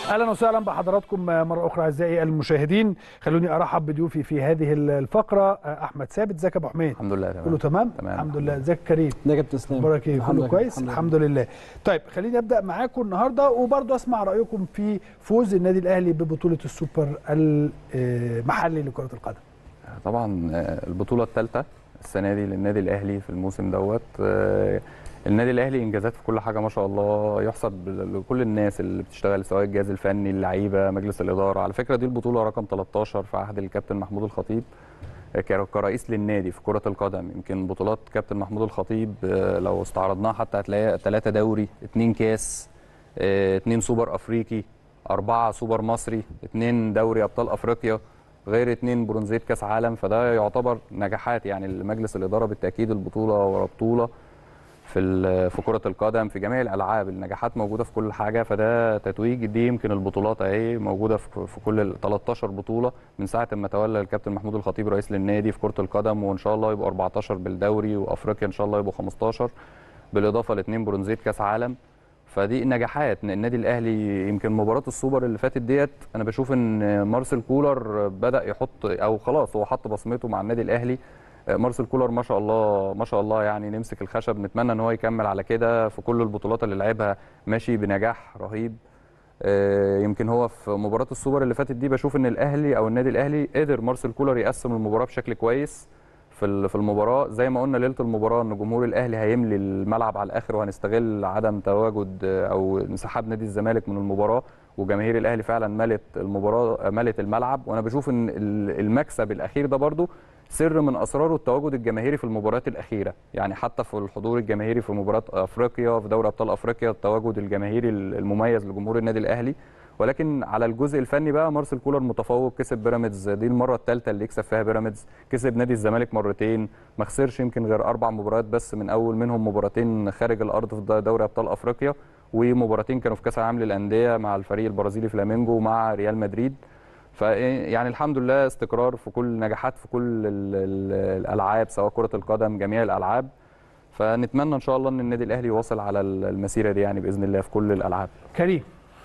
اهلا وسهلا بحضراتكم مره اخرى اعزائي المشاهدين خلوني ارحب بضيوفي في هذه الفقره احمد ثابت ازيك يا ابو حميد الحمد لله تمام كله تمام تمام. الحمد لله ازيك كريم ده كابتن اسلام اخبارك ايه الحمد كله لله. كويس الحمد الحمد لله طيب خليني ابدا معاكم النهارده وبرضه اسمع رايكم في فوز النادي الاهلي ببطوله السوبر المحلي لكره القدم طبعا آه، البطوله الثالثه السنه دي للنادي الاهلي في الموسم دوت آه، النادي الاهلي انجازات في كل حاجه ما شاء الله يحسب لكل الناس اللي بتشتغل سواء الجهاز الفني اللعيبه مجلس الاداره على فكره دي البطوله رقم 13 في عهد الكابتن محمود الخطيب آه، ك- كرئيس للنادي في كره القدم يمكن بطولات كابتن محمود الخطيب آه، لو استعرضناها حتى هتلاقي ثلاثه دوري اثنين كاس آه، اتنين سوبر افريقي أربعة سوبر مصري اتنين دوري أبطال أفريقيا غير اتنين برونزية كأس عالم فده يعتبر نجاحات يعني لمجلس الإدارة بالتأكيد البطولة ورا بطولة في ال- في كرة القدم في جميع الألعاب النجاحات موجودة في كل حاجة فده تتويج دي يمكن البطولات أهي موجودة في في كل ال 13 بطولة من ساعة ما تولى الكابتن محمود الخطيب رئيس للنادي في كرة القدم وإن شاء الله يبقوا 14 بالدوري وأفريقيا إن شاء الله يبقوا 15 بالإضافة لاثنين برونزية كأس عالم فدي نجاحات إن النادي الاهلي يمكن مباراه السوبر اللي فاتت ديت انا بشوف ان مارسيل كولر بدا يحط او خلاص هو حط بصمته مع النادي الاهلي مارسيل كولر ما شاء الله ما شاء الله يعني نمسك الخشب نتمنى ان هو يكمل على كده في كل البطولات اللي لعبها ماشي بنجاح رهيب آه، يمكن هو في مباراه السوبر اللي فاتت دي بشوف ان الاهلي او النادي الاهلي قدر مارسيل كولر يقسم المباراه بشكل كويس في ال- في المباراه زي ما قلنا ليله المباراه ان جمهور الاهلي هيملي الملعب على الاخر وهنستغل عدم تواجد آه، او انسحاب نادي الزمالك من المباراه وجماهير الاهلي فعلا ملت المباراه ملت الملعب وانا بشوف ان ال- المكسب الاخير ده برضو سر من اسراره التواجد الجماهيري في المباريات الاخيره يعني حتى في الحضور الجماهيري في مباراه افريقيا في دوري ابطال افريقيا التواجد الجماهيري المميز لجمهور النادي الاهلي ولكن على الجزء الفني بقى مارسيل كولر متفوق كسب بيراميدز دي المره الثالثه اللي يكسب فيها بيراميدز كسب نادي الزمالك مرتين ما خسرش يمكن غير اربع مباريات بس من اول منهم مباراتين خارج الارض في دوري ابطال افريقيا ومباراتين كانوا في كاس العالم للانديه مع الفريق البرازيلي فلامينجو ومع ريال مدريد ف يعني الحمد لله استقرار في كل نجاحات في كل ال- ال- الالعاب سواء كره القدم جميع الالعاب فنتمنى ان شاء الله ان النادي الاهلي يواصل على المسيره دي يعني باذن الله في كل الالعاب كريم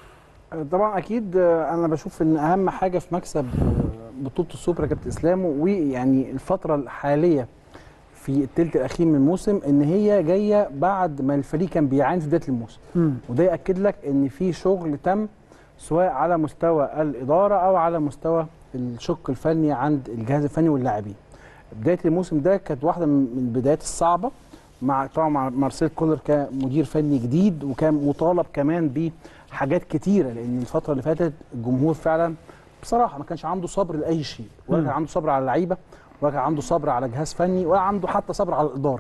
طبعا اكيد آه، انا بشوف ان اهم حاجه في مكسب آه، بطوله السوبر يا كابتن اسلام ويعني الفتره الحاليه في الثلث الاخير من الموسم ان هي جايه بعد ما الفريق كان بيعاني في بدايه الموسم وده ياكد لك ان في شغل تم سواء على مستوى الاداره او على مستوى الشق الفني عند الجهاز الفني واللاعبين بدايه الموسم ده كانت واحده من من البدايات الصعبه مع طبعا مع مارسيل كولر كمدير فني جديد وكان مطالب كمان بحاجات كتيره لان الفتره اللي فاتت الجمهور فعلا بصراحه ما كانش عنده صبر لاي شيء ولا مم. كان عنده صبر على اللعيبه ولا كان عنده صبر على جهاز فني ولا عنده حتى صبر على الاداره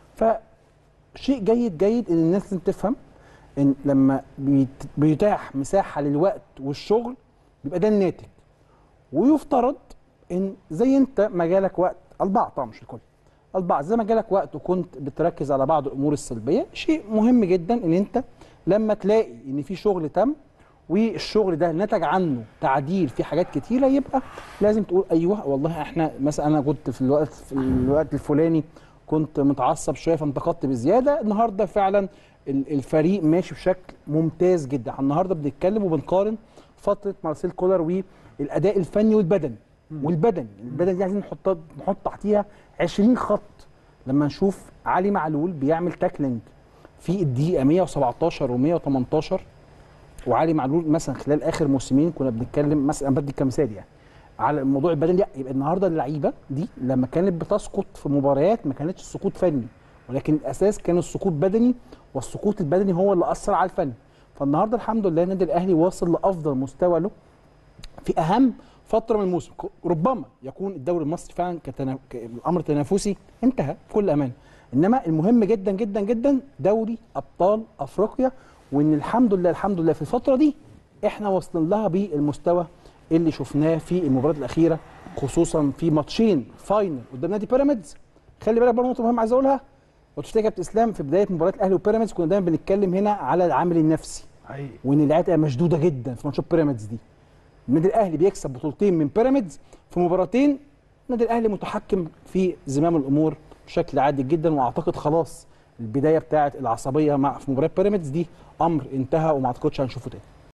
فشيء جيد جيد ان الناس لازم تفهم ان لما بيت- بيتاح مساحه للوقت والشغل بيبقى ده الناتج ويفترض ان زي انت ما جالك وقت البعض طبعا مش الكل البعض زي ما جالك وقت وكنت بتركز على بعض الامور السلبيه شيء مهم جدا ان انت لما تلاقي ان في شغل تم والشغل ده نتج عنه تعديل في حاجات كتيره يبقى لازم تقول ايوه والله احنا مثلا انا كنت في الوقت في الوقت الفلاني كنت متعصب شويه فانتقدت بزياده النهارده فعلا ال- الفريق ماشي بشكل ممتاز جدا النهارده بنتكلم وبنقارن فتره مارسيل كولر والاداء الفني والبدني والبدني البدني دي عايزين نحط نحط تحتيها 20 خط لما نشوف علي معلول بيعمل تاكلينج في الدقيقه 117 و118 وعلي معلول مثلا خلال اخر موسمين كنا بنتكلم مثلا أنا بدي كمثال يعني على الموضوع البدني لا يبقى النهارده اللعيبه دي لما كانت بتسقط في مباريات ما كانتش سقوط فني ولكن الاساس كان السقوط بدني والسقوط البدني هو اللي اثر على الفن فالنهارده الحمد لله النادي الاهلي واصل لافضل مستوى له في اهم فتره من الموسم ك- ربما يكون الدوري المصري فعلا كتنا... كامر تنافسي انتهى بكل امانه انما المهم جدا جدا جدا دوري ابطال افريقيا وان الحمد لله الحمد لله في الفتره دي احنا واصلين لها بالمستوى اللي شفناه في المباريات الاخيره خصوصا في ماتشين فاينل قدام نادي بيراميدز خلي بالك برضه نقطه مهمه عايز اقولها وتفتكر يا كابتن اسلام في بدايه مباريات الاهلي وبيراميدز كنا دايما بنتكلم هنا على العامل النفسي حقيقي وان اللعيبه تبقى مشدوده جدا في ماتشات بيراميدز دي النادي الاهلي بيكسب بطولتين من بيراميدز في مباراتين النادي الاهلي متحكم في زمام الامور بشكل عادي جدا واعتقد خلاص البدايه بتاعه العصبيه مع في مباراه بيراميدز دي امر انتهى وما اعتقدش هنشوفه تاني